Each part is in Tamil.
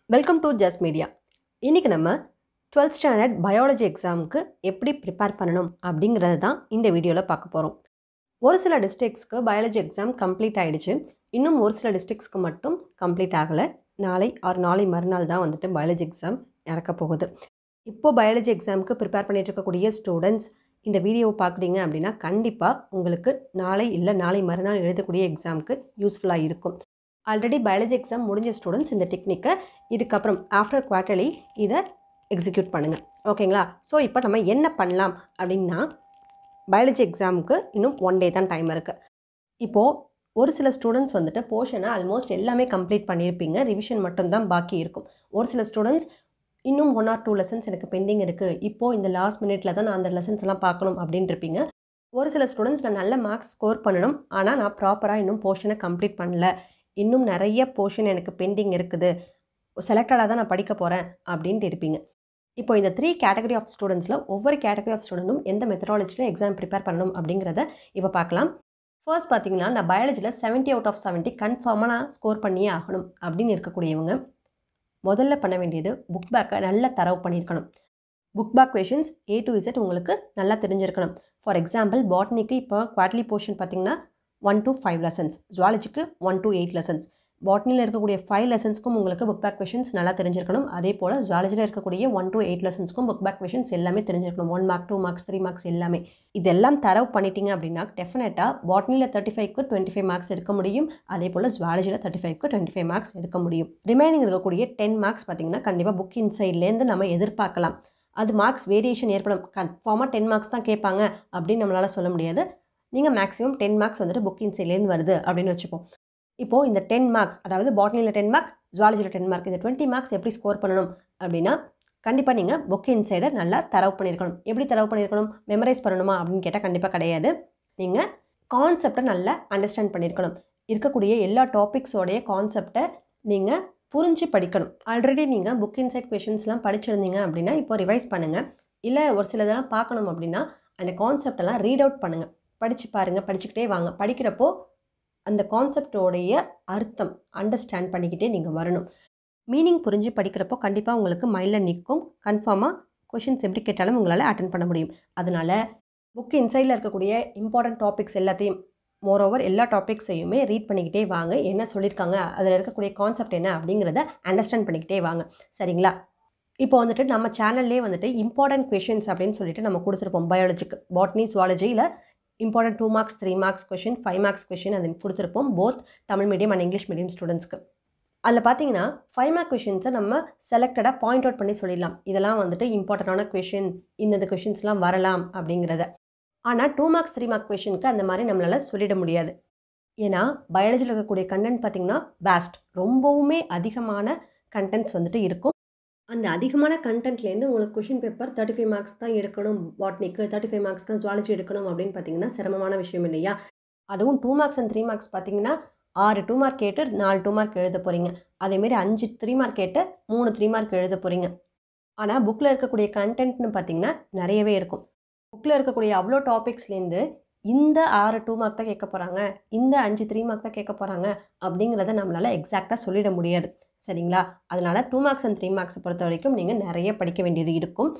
வெல்கம் டு ஜஸ் மீடியா இன்றைக்கி நம்ம டுவெல்த் ஸ்டாண்டர்ட் பயாலஜி எக்ஸாமுக்கு எப்படி ப்ரிப்பேர் பண்ணணும் அப்படிங்கிறது தான் இந்த வீடியோவில் பார்க்க போகிறோம் ஒரு சில டிஸ்ட்ரிக்ஸ்க்கு பயாலஜி எக்ஸாம் கம்ப்ளீட் ஆகிடுச்சு இன்னும் ஒரு சில டிஸ்ட்ரிக்ஸ்க்கு மட்டும் கம்ப்ளீட் ஆகலை நாளை ஆர் நாளை மறுநாள் தான் வந்துட்டு பயாலஜி எக்ஸாம் நடக்க போகுது இப்போது பயாலஜி எக்ஸாமுக்கு ப்ரிப்பேர் பண்ணிட்டு இருக்கக்கூடிய ஸ்டூடெண்ட்ஸ் இந்த வீடியோவை பார்க்குறீங்க அப்படின்னா கண்டிப்பாக உங்களுக்கு நாளை இல்லை நாளை மறுநாள் எழுதக்கூடிய எக்ஸாமுக்கு யூஸ்ஃபுல்லாக இருக்கும் ஆல்ரெடி பயாலஜி எக்ஸாம் முடிஞ்ச ஸ்டூடெண்ட்ஸ் இந்த டெக்னிக்கை இதுக்கப்புறம் ஆஃப்டர் குவார்ட்டர்லி இதை எக்ஸிக்யூட் பண்ணுங்கள் ஓகேங்களா ஸோ இப்போ நம்ம என்ன பண்ணலாம் அப்படின்னா பயாலஜி எக்ஸாமுக்கு இன்னும் ஒன் டே தான் டைம் இருக்குது இப்போது ஒரு சில ஸ்டூடெண்ட்ஸ் வந்துட்டு போர்ஷனை ஆல்மோஸ்ட் எல்லாமே கம்ப்ளீட் பண்ணியிருப்பீங்க ரிவிஷன் மட்டும்தான் பாக்கி இருக்கும் ஒரு சில ஸ்டூடெண்ட்ஸ் இன்னும் ஒன் ஆர் டூ லெசன்ஸ் எனக்கு பெண்டிங் இருக்குது இப்போது இந்த லாஸ்ட் மினிட்ல தான் நான் அந்த லெசன்ஸ் எல்லாம் பார்க்கணும் அப்படின்னு இருப்பீங்க ஒரு சில ஸ்டூடெண்ட்ஸ் நான் நல்ல மார்க்ஸ் ஸ்கோர் பண்ணணும் ஆனால் நான் ப்ராப்பராக இன்னும் போர்ஷனை கம்ப்ளீட் பண்ணல இன்னும் நிறைய போர்ஷன் எனக்கு பெண்டிங் இருக்குது செலக்டடாக தான் நான் படிக்க போகிறேன் அப்படின்ட்டு இருப்பீங்க இப்போ இந்த த்ரீ கேட்டகரி ஆஃப் ஸ்டூடெண்ட்ஸில் ஒவ்வொரு கேட்டகரி ஆஃப் ஸ்டூடெண்ட்டும் எந்த மெத்தடாலஜியில் எக்ஸாம் ப்ரிப்பேர் பண்ணணும் அப்படிங்கிறத இப்போ பார்க்கலாம் ஃபர்ஸ்ட் பார்த்தீங்கன்னா நான் பயாலஜியில் செவன்ட்டி அவுட் ஆஃப் செவன்ட்டி கன்ஃபார்மாக நான் ஸ்கோர் பண்ணியே ஆகணும் அப்படின்னு இருக்கக்கூடியவங்க முதல்ல பண்ண வேண்டியது புக் பேக்கை நல்லா தரவு பண்ணியிருக்கணும் book back questions A to Z உங்களுக்கு நல்லா தெரிஞ்சிருக்கணும் ஃபார் எக்ஸாம்பிள் பாட்னிக்கு இப்போ குவார்ட்லி போர்ஷன் பார்த்தீங்கன்னா ஒன் டு ஃபைவ் லெசன்ஸ் ஜுவாலஜிக்கு ஒன் டு எயிட் லெசன்ஸ் பாட்னியில் இருக்கக்கூடிய ஃபைவ் லெசன்ஸ்க்கும் உங்களுக்கு புக் பேக் கொஷின்ஸ் நல்லா தெரிஞ்சிருக்கணும் அதே போல் ஜுவாலஜியில் இருக்கக்கூடிய ஒன் டு எயிட் லெசன்ஸ்க்கும் புக் பேக் கொஷின்ஸ் எல்லாமே தெரிஞ்சிருக்கணும் one mark two marks three marks எல்லாமே இதெல்லாம் தரவு பண்ணிட்டீங்க அப்படின்னா டெஃபினட்டாக பாட்னியில் தேர்ட்டி ஃபைவ்க்கு டுவெண்ட்டி ஃபைவ் மார்க்ஸ் எடுக்க முடியும் அதே போல் ஜுவாலஜியில் தேர்ட்டி ஃபைவ்க்கு டுவெண்ட்டி ஃபைவ் மார்க்ஸ் எடுக்க முடியும் ரிமைனிங் இருக்கக்கூடிய டென் மார்க்ஸ் பார்த்தீங்கன்னா கண்டிப்பாக புக் இன்சைட்லேருந்து நம்ம எதிர்பார்க்கலாம் அது மார்க்ஸ் வேரியேஷன் ஏற்படும் கன்ஃபார்மாக டென் மார்க்ஸ் தான் கேட்பாங்க அப்படின்னு நம்மளால் சொல்ல முடியாது நீங்கள் மேக்ஸிமம் டென் மார்க்ஸ் வந்துட்டு புக் இன்சைட்லேருந்து வருது அப்படின்னு வச்சுப்போம் இப்போது இந்த டென் மார்க்ஸ் அதாவது பாட்னியில் டென் மார்க் ஜுவாலஜியில் டென் மார்க் இந்த டுவெண்ட்டி மார்க்ஸ் எப்படி ஸ்கோர் பண்ணணும் அப்படின்னா கண்டிப்பாக நீங்கள் புக் இன்சைடை நல்லா தரவு பண்ணியிருக்கணும் எப்படி தரவு பண்ணியிருக்கணும் மெமரைஸ் பண்ணணுமா அப்படின்னு கேட்டால் கண்டிப்பாக கிடையாது நீங்கள் கான்செப்டை நல்லா அண்டர்ஸ்டாண்ட் பண்ணியிருக்கணும் இருக்கக்கூடிய எல்லா டாபிக்ஸோடைய கான்செப்டை நீங்கள் புரிஞ்சு படிக்கணும் ஆல்ரெடி நீங்கள் புக் இன்சைட் கொஷின்ஸ்லாம் படிச்சிருந்தீங்க அப்படின்னா இப்போ ரிவைஸ் பண்ணுங்கள் இல்லை ஒரு சில இதெல்லாம் பார்க்கணும் அப்படின்னா அந்த கான்செப்டெல்லாம் ரீட் அவுட் பண்ணுங்கள் படித்து பாருங்கள் படிச்சுக்கிட்டே வாங்க படிக்கிறப்போ அந்த கான்செப்டோடைய அர்த்தம் அண்டர்ஸ்டாண்ட் பண்ணிக்கிட்டே நீங்கள் வரணும் மீனிங் புரிஞ்சு படிக்கிறப்போ கண்டிப்பாக உங்களுக்கு மைண்டில் நிற்கும் கன்ஃபார்மாக கொஷின்ஸ் எப்படி கேட்டாலும் உங்களால் அட்டன் பண்ண முடியும் அதனால் புக் இன்சைடில் இருக்கக்கூடிய இம்பார்ட்டன்ட் டாபிக்ஸ் எல்லாத்தையும் மோரோவர் எல்லா டாபிக்ஸையுமே ரீட் பண்ணிக்கிட்டே வாங்க என்ன சொல்லியிருக்காங்க அதில் இருக்கக்கூடிய கான்செப்ட் என்ன அப்படிங்கிறத அண்டர்ஸ்டாண்ட் பண்ணிக்கிட்டே வாங்க சரிங்களா இப்போ வந்துட்டு நம்ம சேனல்லே வந்துட்டு இம்பார்ட்டன்ட் கொஷின்ஸ் அப்படின்னு சொல்லிட்டு நம்ம கொடுத்துருப்போம் பயாலஜிக்கு பாட்னி சுவாலஜியில் important two marks three marks question five marks question அது கொடுத்துருப்போம் both Tamil medium and English medium ஸ்டூடெண்ட்ஸ்க்கு அதில் பார்த்தீங்கன்னா ஃபைவ் மார்க் கொஷின்ஸை நம்ம செலக்டடாக பாயிண்ட் அவுட் பண்ணி சொல்லிடலாம் இதெல்லாம் வந்துட்டு இம்பார்ட்டண்டான கொஷின் இந்த கொஷின்ஸ்லாம் வரலாம் அப்படிங்கிறத ஆனால் டூ மார்க்ஸ் த்ரீ மார்க் கொஷினுக்கு அந்த மாதிரி நம்மளால் சொல்லிட முடியாது ஏன்னா பயாலஜியில் இருக்கக்கூடிய கண்டென்ட் பார்த்திங்கன்னா வேஸ்ட் ரொம்பவுமே அதிகமான கண்டென்ட்ஸ் வந்துட்டு இருக்கும் அந்த அதிகமான கண்டென்ட்லேருந்து உங்களுக்கு question paper thirty five marks தான் எடுக்கணும் பாட்னிக்கு தேர்ட்டி ஃபைவ் மார்க்ஸ் தான் ஜுவாலஜி எடுக்கணும் அப்படின்னு பார்த்தீங்கன்னா சிரமமான விஷயம் இல்லையா அதுவும் two marks and three marks பார்த்தீங்கன்னா ஆறு டூ மார்க் கேட்டு நாலு டூ மார்க் எழுத போகிறீங்க அதேமாரி அஞ்சு த்ரீ மார்க் கேட்டு மூணு த்ரீ மார்க் எழுத போகிறீங்க ஆனால் புக்கில் இருக்கக்கூடிய கண்டென்ட்னு பார்த்தீங்கன்னா நிறையவே இருக்கும் புக்கில் இருக்கக்கூடிய அவ்வளோ டாபிக்ஸ்லேருந்து இந்த ஆறு டூ மார்க் தான் கேட்க போகிறாங்க இந்த அஞ்சு த்ரீ மார்க் தான் கேட்க போகிறாங்க அப்படிங்கிறத நம்மளால் எக்ஸாக்டாக சொல்லிட முடியாது சரிங்களா அதனால் டூ மார்க்ஸ் அண்ட் த்ரீ மார்க்ஸை பொறுத்த வரைக்கும் நீங்கள் நிறைய படிக்க வேண்டியது இருக்கும்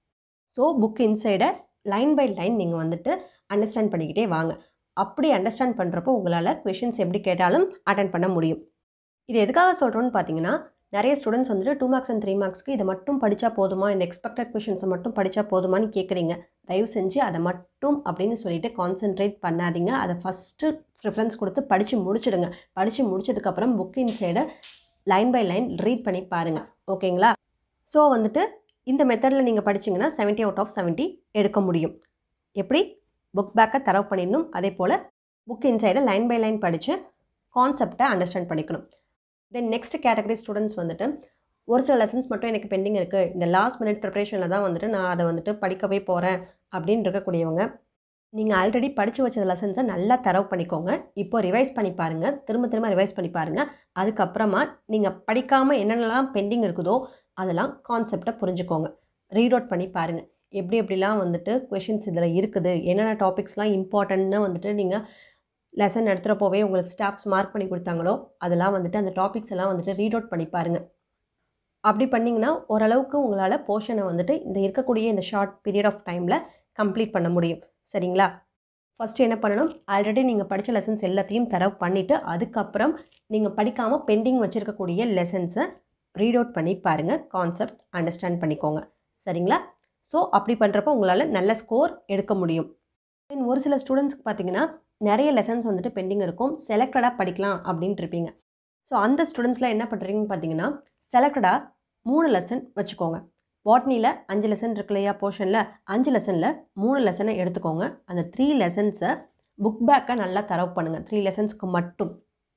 ஸோ புக் இன்சைடை லைன் பை லைன் நீங்கள் வந்துட்டு அண்டர்ஸ்டாண்ட் பண்ணிக்கிட்டே வாங்க அப்படி அண்டர்ஸ்டாண்ட் பண்ணுறப்போ உங்களால் கொஷின்ஸ் எப்படி கேட்டாலும் அட்டன் பண்ண முடியும் இது எதுக்காக சொல்கிறோன்னு பார்த்தீங்கன்னா நிறைய ஸ்டூடெண்ட்ஸ் வந்துட்டு டூ மார்க்ஸ் அண்ட் த்ரீ மார்க்ஸ்க்கு இதை மட்டும் படித்தா போதுமா இந்த எக்ஸ்பெக்டட் கொஷின்ஸை மட்டும் படித்தா போதுமான்னு கேட்குறீங்க தயவு செஞ்சு அதை மட்டும் அப்படின்னு சொல்லிட்டு கான்சென்ட்ரேட் பண்ணாதீங்க அதை ஃபஸ்ட்டு ப்ரிஃபரன்ஸ் கொடுத்து படித்து முடிச்சிடுங்க படித்து முடிச்சதுக்கப்புறம் புக் இன்சைடை லைன் பை லைன் ரீட் பண்ணி பாருங்கள் ஓகேங்களா ஸோ வந்துட்டு இந்த மெத்தடில் நீங்கள் படிச்சிங்கன்னா செவன்ட்டி அவுட் ஆஃப் செவன்ட்டி எடுக்க முடியும் எப்படி புக் பேக்கை தரவு பண்ணிடணும் அதே போல் புக் இன்சைடை லைன் பை லைன் படித்து கான்செப்டை அண்டர்ஸ்டாண்ட் பண்ணிக்கணும் தென் நெக்ஸ்ட் கேட்டகரி ஸ்டூடெண்ட்ஸ் வந்துட்டு ஒரு சில லெசன்ஸ் மட்டும் எனக்கு பெண்டிங் இருக்குது இந்த லாஸ்ட் மினிட் ப்ரிப்ரேஷனில் தான் வந்துட்டு நான் அதை வந்துட்டு படிக்கவே போகிறேன் அப்படின்னு இருக்கக்கூடியவங்க நீங்கள் ஆல்ரெடி படித்து வச்ச லெசன்ஸை நல்லா தரவு பண்ணிக்கோங்க இப்போ ரிவைஸ் பண்ணி பாருங்கள் திரும்ப திரும்ப ரிவைஸ் பண்ணி பாருங்கள் அதுக்கப்புறமா நீங்கள் படிக்காமல் என்னென்னலாம் பெண்டிங் இருக்குதோ அதெல்லாம் கான்செப்டை புரிஞ்சுக்கோங்க ரீட் அவுட் பண்ணி பாருங்கள் எப்படி எப்படிலாம் வந்துட்டு கொஷின்ஸ் இதில் இருக்குது என்னென்ன டாபிக்ஸ்லாம் இம்பார்ட்டன்ட்னு வந்துட்டு நீங்கள் லெசன் நடத்துகிறப்போவே உங்களுக்கு ஸ்டாப்ஸ் மார்க் பண்ணி கொடுத்தாங்களோ அதெல்லாம் வந்துட்டு அந்த டாபிக்ஸ் எல்லாம் வந்துட்டு ரீட் அவுட் பண்ணி பாருங்கள் அப்படி பண்ணிங்கன்னா ஓரளவுக்கு உங்களால் போர்ஷனை வந்துட்டு இந்த இருக்கக்கூடிய இந்த ஷார்ட் பீரியட் ஆஃப் டைமில் கம்ப்ளீட் பண்ண முடியும் சரிங்களா ஃபஸ்ட்டு என்ன பண்ணணும் ஆல்ரெடி நீங்கள் படித்த லெசன்ஸ் எல்லாத்தையும் தரவு பண்ணிவிட்டு அதுக்கப்புறம் நீங்கள் படிக்காமல் பெண்டிங் வச்சுருக்கக்கூடிய லெசன்ஸை ரீட் அவுட் பண்ணி பாருங்கள் கான்செப்ட் அண்டர்ஸ்டாண்ட் பண்ணிக்கோங்க சரிங்களா ஸோ அப்படி பண்ணுறப்போ உங்களால் நல்ல ஸ்கோர் எடுக்க முடியும் தென் ஒரு சில ஸ்டூடெண்ட்ஸ்க்கு பார்த்தீங்கன்னா நிறைய லெசன்ஸ் வந்துட்டு பெண்டிங் இருக்கும் செலக்டடாக படிக்கலாம் அப்படின்ட்டு இருப்பீங்க ஸோ அந்த ஸ்டூடெண்ட்ஸில் என்ன பண்ணுறீங்கன்னு பார்த்தீங்கன்னா செலக்டடாக மூணு லெசன் வச்சுக்கோங்க பாட்னியில் அஞ்சு லெசன் இருக்கு இல்லையா போர்ஷனில் அஞ்சு லெசனில் மூணு லெசனை எடுத்துக்கோங்க அந்த த்ரீ லெசன்ஸை புக் பேக்கை நல்லா தரவு பண்ணுங்கள் த்ரீ லெசன்ஸ்க்கு மட்டும்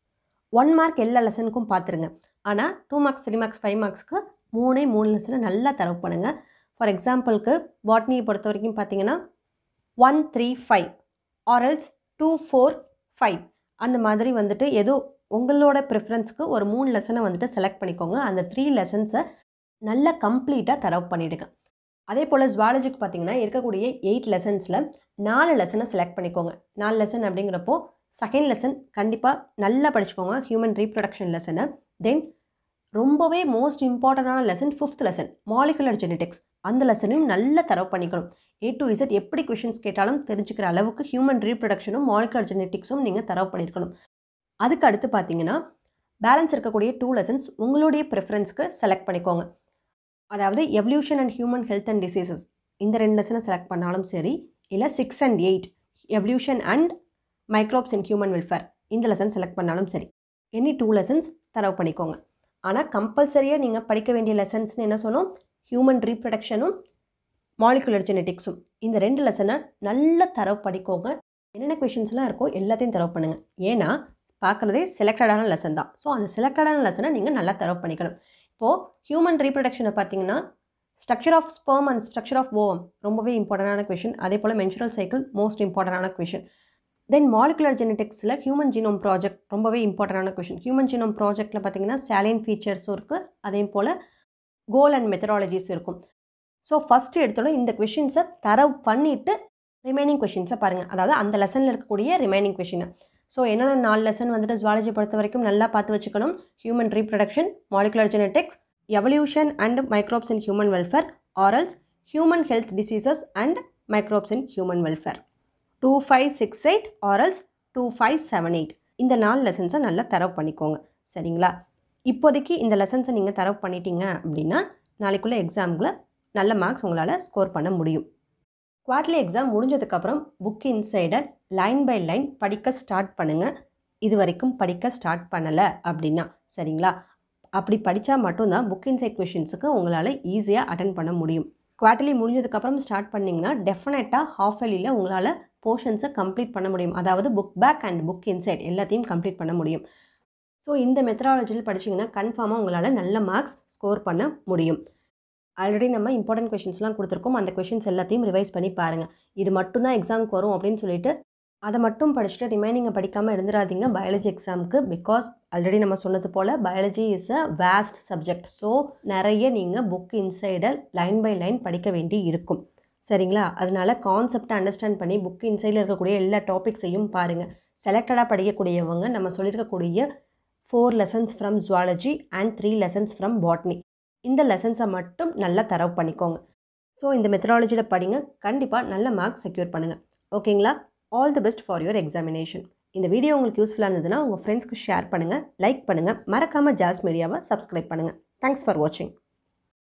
ஒன் மார்க் எல்லா லெசனுக்கும் பார்த்துருங்க ஆனால் two marks three marks five மார்க்ஸ்க்கு மூணே மூணு லெசனை நல்லா தரவு பண்ணுங்கள் ஃபார் எக்ஸாம்பிளுக்கு பாட்னியை பொறுத்த வரைக்கும் பார்த்தீங்கன்னா one three five or else two four five அந்த மாதிரி வந்துட்டு ஏதோ உங்களோட ப்ரிஃபரன்ஸ்க்கு ஒரு மூணு லெசனை வந்துட்டு செலக்ட் பண்ணிக்கோங்க அந்த த்ரீ லெசன்ஸை நல்லா கம்ப்ளீட்டாக தரவு பண்ணிவிடுங்க அதே போல் ஜுவாலஜிக்கு பார்த்தீங்கன்னா இருக்கக்கூடிய எயிட் லெசன்ஸில் நாலு லெசனை செலக்ட் பண்ணிக்கோங்க நாலு லெசன் அப்படிங்கிறப்போ செகண்ட் லெசன் கண்டிப்பாக நல்லா படிச்சுக்கோங்க ஹியூமன் ரீப்ரொடக்ஷன் லெசனை தென் ரொம்பவே மோஸ்ட் இம்பார்ட்டண்டான lesson fifth lesson molecular genetics அந்த லெசனையும் நல்லா தரவு பண்ணிக்கணும் ஏ டு இசட் எப்படி கொஷின்ஸ் கேட்டாலும் தெரிஞ்சுக்கிற அளவுக்கு ஹியூமன் ரீப்ரொடக்ஷனும் மாலிகுலர் ஜெனடிக்ஸும் நீங்கள் தரவு பண்ணியிருக்கணும் அதுக்கு அடுத்து பார்த்தீங்கன்னா பேலன்ஸ் இருக்கக்கூடிய டூ லெசன்ஸ் உங்களுடைய ப்ரிஃபரன்ஸ்க்கு செலக்ட் பண்ணிக்கோங்க அதாவது evolution and human health and diseases இந்த ரெண்டு லெசனை செலக்ட் பண்ணாலும் சரி இல்லை six and eight evolution and microbes and human welfare இந்த லெசன் செலக்ட் பண்ணாலும் சரி எனி டூ லெசன்ஸ் தரவு பண்ணிக்கோங்க ஆனால் கம்பல்சரியாக நீங்கள் படிக்க வேண்டிய லெசன்ஸ்னு என்ன சொன்னோம் ஹியூமன் ரீப்ரொடக்ஷனும் மாலிகுலர் ஜெனட்டிக்ஸும் இந்த ரெண்டு லெசனை நல்ல தரவு படிக்கோங்க என்னென்ன கொஷின்ஸ்லாம் இருக்கோ எல்லாத்தையும் தரவு பண்ணுங்கள் ஏன்னா பார்க்குறதே செலக்டடான லெசன் தான் ஸோ அந்த செலக்டடான லெசனை நீங்கள் நல்லா தரவு பண்ணிக்கணும் இப்போது ஹியூமன் ரீப்ரொடக்ஷனை பார்த்தீங்கன்னா structure of sperm and structure of ovum ரொம்பவே இம்பார்ட்டண்டான கொஷின் அதே போல் மென்சுரல் சைக்கிள் மோஸ்ட் இம்பார்ட்டண்டான கொஷின் தென் மாலிகுலர் ஜெனடிக்ஸில் ஹியூமன் ஜீனோம் ப்ராஜெக்ட் ரொம்பவே இம்பார்ட்டண்டான கொஷின் ஹியூமன் ஜீனோம் ப்ராஜெக்ட்டில் பார்த்தீங்கன்னா சேலியன் ஃபீச்சர்ஸும் இருக்குது அதே போல் கோல் அண்ட் மெத்தடாலஜிஸ் இருக்கும் ஸோ ஃபஸ்ட்டு எடுத்தோட இந்த கொஷின்ஸை தரவு பண்ணிவிட்டு ரிமைனிங் கொஷின்ஸை பாருங்கள் அதாவது அந்த லெசனில் இருக்கக்கூடிய ரிமைனிங் கொஷினை ஸோ என்னென்ன நாலு லெசன் வந்துட்டு ஜுவாலஜி பொறுத்த வரைக்கும் நல்லா பார்த்து வச்சுக்கணும் human reproduction molecular genetics evolution and microbes in human welfare or else human health diseases and microbes in human welfare two five six eight or else two five seven eight இந்த நாலு லெசன்ஸை நல்லா தரவு பண்ணிக்கோங்க சரிங்களா இப்போதைக்கு இந்த லெசன்ஸை நீங்கள் தரவு பண்ணிட்டீங்க அப்படின்னா நாளைக்குள்ளே எக்ஸாமில் நல்ல மார்க்ஸ் உங்களால் ஸ்கோர் பண்ண முடியும் குவார்ட்லி எக்ஸாம் முடிஞ்சதுக்கப்புறம் புக் இன்சைடை லைன் பை லைன் படிக்க ஸ்டார்ட் பண்ணுங்கள் இது வரைக்கும் படிக்க ஸ்டார்ட் பண்ணலை அப்படின்னா சரிங்களா அப்படி படித்தா மட்டும்தான் புக் இன்சைட் கொஷின்ஸுக்கு உங்களால் ஈஸியாக அட்டன் பண்ண முடியும் குவார்ட்டர்லி முடிஞ்சதுக்கப்புறம் ஸ்டார்ட் பண்ணிங்கன்னா டெஃபினட்டாக ஹாஃப் இயர்லியில் உங்களால் போர்ஷன்ஸை கம்ப்ளீட் பண்ண முடியும் அதாவது book back and book inside எல்லாத்தையும் கம்ப்ளீட் பண்ண முடியும் ஸோ இந்த மெத்தடாலஜியில் படிச்சிங்கன்னா கன்ஃபார்மாக உங்களால் நல்ல மார்க்ஸ் ஸ்கோர் பண்ண முடியும் ஆல்ரெடி நம்ம இம்பார்ட்டன்ட் கொஷின்ஸ்லாம் கொடுத்துருக்கோம் அந்த கொஷின்ஸ் எல்லாத்தையும் ரிவைஸ் பண்ணி பாருங்கள் இது மட்டும்தான் எக்ஸாமுக்கு வரும் அப்படின்னு சொல்லிட்டு அதை மட்டும் படிச்சுட்டு ரிமைனிங்கை படிக்காமல் இருந்துடாதீங்க பயாலஜி எக்ஸாமுக்கு பிகாஸ் ஆல்ரெடி நம்ம சொன்னது போல் biology is a vast subject so நிறைய நீங்கள் book insider line by line படிக்க வேண்டி இருக்கும் சரிங்களா அதனால கான்செப்டை அண்டர்ஸ்டாண்ட் பண்ணி புக் இன்சைடில் இருக்கக்கூடிய எல்லா டாபிக்ஸையும் பாருங்கள் செலக்டடாக படிக்கக்கூடியவங்க நம்ம சொல்லியிருக்கக்கூடிய four lessons from zoology and three lessons from botany இந்த லெசன்ஸை மட்டும் நல்லா தரவு பண்ணிக்கோங்க ஸோ இந்த மெத்தடாலஜியில் படிங்க கண்டிப்பாக நல்ல மார்க் செக்யூர் பண்ணுங்கள் ஓகேங்களா all the best for your examination இந்த வீடியோ உங்களுக்கு யூஸ்ஃபுல்லாக இருந்ததுன்னா உங்கள் ஃப்ரெண்ட்ஸ்க்கு ஷேர் பண்ணுங்கள் லைக் பண்ணுங்கள் மறக்காமல் ஜாஸ் மீடியாவை சப்ஸ்கிரைப் பண்ணுங்கள் தேங்க்ஸ் ஃபார் வாட்சிங்